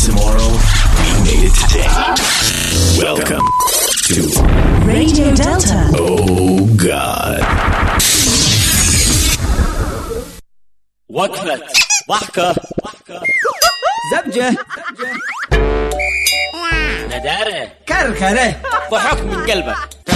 tomorrow, we made it today. Welcome to Radio Delta. Oh God. وقفة ضحكة زبجة ندارة كركرة ضحك من قلبك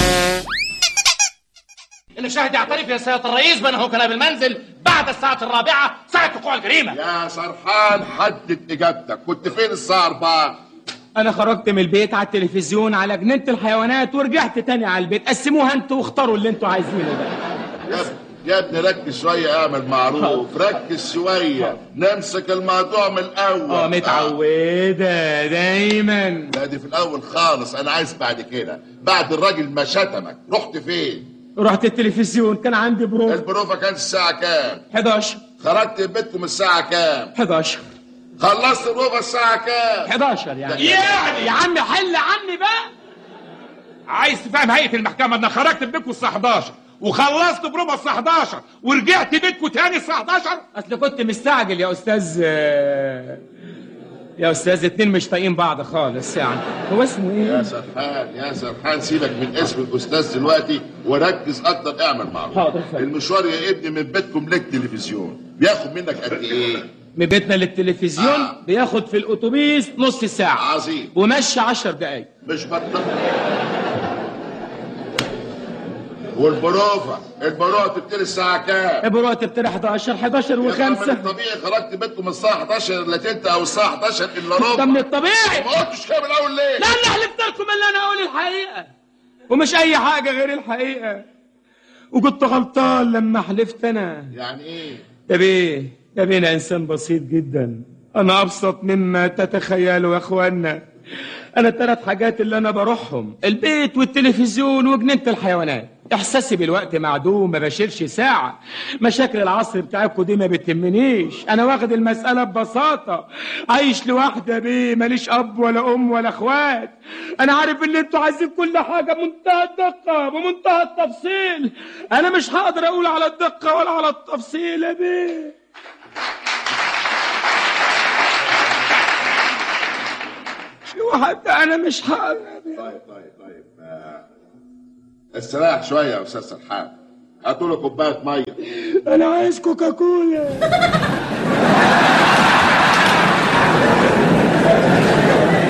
المشاهد يعترف يا سيادة الرئيس بأنه كان بالمنزل بعد الساعة الرابعة ساعة وقوع الجريمة يا سرحان حدد اجابتك كنت فين الساعه 4 أنا خرجت من البيت على التلفزيون على جنينة الحيوانات ورجعت تاني على البيت قسموها انتوا واختاروا اللي انتوا عايزينه ده يا ابني يا ابني ركز شويه اعمل معروف ركز شويه نمسك الموضوع من الاول اه متعودة دايما لا دي في الاول خالص انا عايز بعد كده بعد الراجل ما شتمك رحت فين رحت التلفزيون كان عندي بروف البروفه كانت الساعه كام 11 خرجت من بيتكم الساعه كام 11 خلصت البروفه الساعه كام 11 يعني يعني يا عم حل عني بقى عايز تفهم هيئة المحكمة أنا خرجت بيتكم الساعة 11 وخلصت بربع الساعة 11 ورجعت بيتكم تاني الساعة 11 اصل كنت مستعجل يا استاذ آه، يا استاذ اتنين مش طايقين بعض خالص يعني هو اسمه يا ايه سرحان يا سرحان سيبك من اسم الاستاذ دلوقتي وركز اكتر اعمل معروف حاضر فندم. المشوار يا ابني من بيتكم للتلفزيون بياخد منك قد ايه من بيتنا للتلفزيون آه. بياخد في الاتوبيس نص ساعه عظيم ومشي 10 دقايق مش بطل والبروفه البروفه تبتدي الساعه كام؟ ابو بتبتدي 11 11 يبقى من و5 الطبيعي خرجت بيتكم الساعه 11 الا تلت او الساعه 11 الا ربع ده من الطبيعي ما قلتش كده من الاول ليه؟ لا انا حلفت لكم ان انا اقول الحقيقه ومش اي حاجه غير الحقيقه وكنت غلطان لما حلفت انا يعني ايه؟ يا بيه يا بيه انا انسان بسيط جدا انا ابسط مما تتخيلوا يا اخوانا انا الثلاث حاجات اللي انا بروحهم البيت والتلفزيون وجنينه الحيوانات احساسي بالوقت معدوم ما بشيلش ساعه مشاكل العصر بتاعكم دي ما بتهمنيش انا واخد المساله ببساطه عايش لوحدي يا بيه ماليش اب ولا ام ولا اخوات انا عارف ان انتوا عايزين كل حاجه بمنتهى الدقه بمنتهى التفصيل انا مش هقدر اقول على الدقه ولا على التفصيل يا بيه في واحد انا مش هقدر يا بيه. طيب طيب طيب آه. استريح شويه يا استاذ سرحان هاتوا له كوبايه ميه انا عايز كوكاكولا